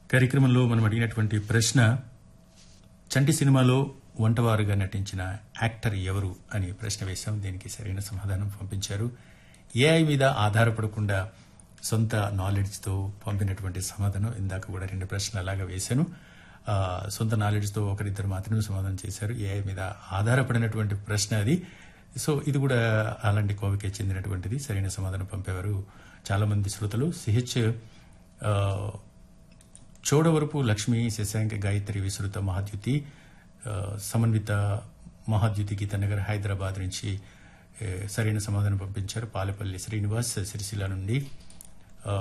కార్యక్రమంలో మనం అడిగినటువంటి ప్రశ్న చంటి సినిమాలో వంటవారుగా నటించిన యాక్టర్ ఎవరు అని ప్రశ్న వేశాం దీనికి సరైన సమాధానం పంపించారు ఏఐ మీద ఆధారపడకుండా సొంత నాలెడ్జ్తో పంపినటువంటి సమాధానం ఇందాక కూడా రెండు ప్రశ్నలు అలాగా వేశాను ఆ, సొంత నాలెడ్జ్తో ఒకరిద్దరు మాత్రమే సమాధానం చేశారు ఏఐ మీద ఆధారపడినటువంటి ప్రశ్న అది సో ఇది కూడా అలాంటి కోవికే చెందినటువంటిది సరైన సమాధానం పంపేవారు చాలా మంది శ్రోతలు సిహెచ్ ఆ, చోడవరపు లక్ష్మి శశాంక గాయత్రి విస్తృత మహాద్యుతి ఆ, సమన్విత మహాద్యుతి గీతానగర్ హైదరాబాద్ నుంచి ఏ, సరైన సమాధానం పంపించారు పాలపల్లి శ్రీనివాస్ సిరిసిల్ల నుండి ఆ,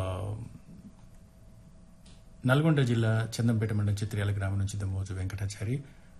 నల్గొండ జిల్లా చందంపేట మండలం చిత్ర్యాల గ్రామం నుంచి దమ్మోజు వెంకటాచారి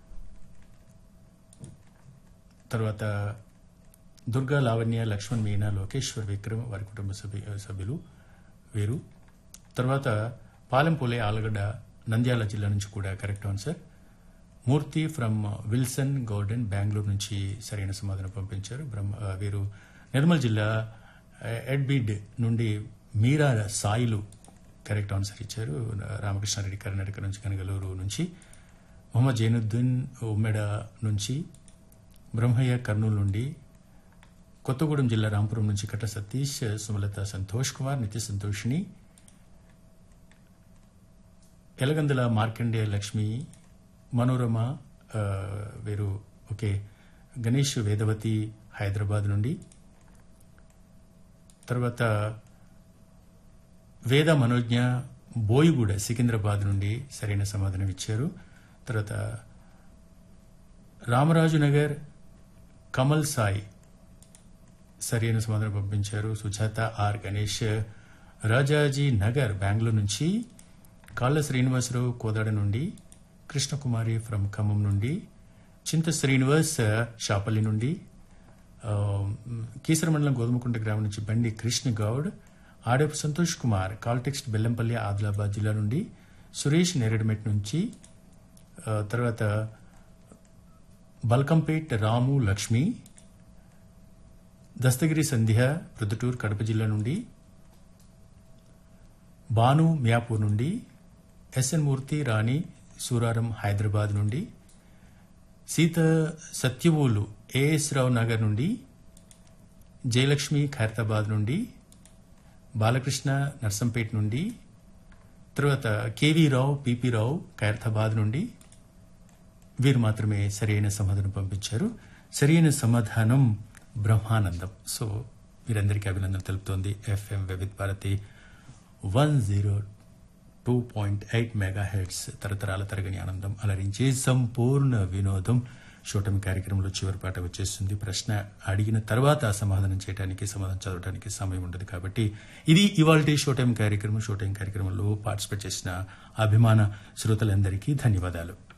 తర్వాత దుర్గా లావణ్య లక్ష్మణ్ మీనా లోకేశ్వర్ విక్రమ్ వారి కుటుంబ సభ్యు సభ్యులు వీరు తర్వాత పాలెంపోలే ఆలగడ్డ నంద్యాల జిల్లా నుంచి కూడా correct answer Murthy from Wilson garden Bengaluru నుంచి సరైన సమాధానం పంపించారు బ్రహ్మ ఆ, వీరు నిర్మల్ జిల్లా ఆ, ఎడ్బిడ్ నుండి మీరా సాయిలు కరెక్ట్ ఆన్సర్ ఇచ్చారు రామకృష్ణారెడ్డి కర్ణాటక నుంచి కనగలూరు నుంచి మొహమ్మద్ జైనుద్దీన్ ఉమ్మెడ నుంచి బ్రహ్మయ్య కర్నూలు నుండి కొత్తగూడెం జిల్లా రాంపురం నుంచి కట్ట సతీష్ సుమలత సంతోష్ కుమార్ నిత్య సంతోషిని ఎలగందుల మార్కండేయ లక్ష్మి మనోరమ ఆ, వీరు ఓకే గణేష్ వేదవతి హైదరాబాద్ నుండి తర్వాత వేద మనోజ్ఞ బోయిగూడ సికింద్రాబాద్ నుండి సరైన సమాధానం ఇచ్చారు తర్వాత రామరాజు నగర్ కమల్ సాయి సరైన సమాధానం పంపించారు సుజాత ఆర్ గణేష్ రాజాజీ నగర్ బెంగళూరు నుంచి కాళ్ళ శ్రీనివాసరావు కోదాడ నుండి కృష్ణకుమారి ఫ్రమ్ ఖమ్మం నుండి చింత శ్రీనివాస్ షాపల్లి నుండి ఆ, కీసర మండలం గోధుమకుంట గ్రామం నుంచి బండి కృష్ణ గౌడ్ ఆడపు సంతోష్ కుమార్ కాల్టెక్స్ట్ బెల్లంపల్లి ఆదిలాబాద్ జిల్లా నుండి సురేష్ నేరేడుమెట్ నుంచి ఆ, తర్వాత బల్కంపేట్ రాము లక్ష్మి దస్తగిరి సంధ్య ప్రొద్దుటూరు కడప జిల్లా నుండి బాను మ్యాపూర్ నుండి ఎస్ఎన్ మూర్తి రాణి సూరారం హైదరాబాద్ నుండి సీత సత్యవోలు ఏఎస్ రావు నగర్ నుండి జయలక్ష్మి ఖైరతాబాద్ నుండి బాలకృష్ణ నర్సంపేట్ నుండి తర్వాత కేవీ రావు పిపి రావు ఖైరతాబాద్ నుండి వీరు మాత్రమే సరైన సమాధానం పంపించారు సరైన సమాధానం బ్రహ్మానందం సో వీరందరికీ అభినందన తెలుపుతోంది FM Vividh Bharati one zero two point eight megahertz తరతరాల తరగని ఆనందం అలరించే సంపూర్ణ వినోదం షూటమి కార్యక్రమంలో చివరి పాట వచ్చేస్తుంది ప్రశ్న అడిగిన తర్వాత సమాధానం చేయడానికి సమాధానం చదవడానికి సమయం ఉండదు కాబట్టి ఇది ఇవాళ షోటైం కార్యక్రమం షోటైం కార్యక్రమంలో పార్టిసిపేట్ చేసిన అభిమాన శ్రోతలందరికీ ధన్యవాదాలు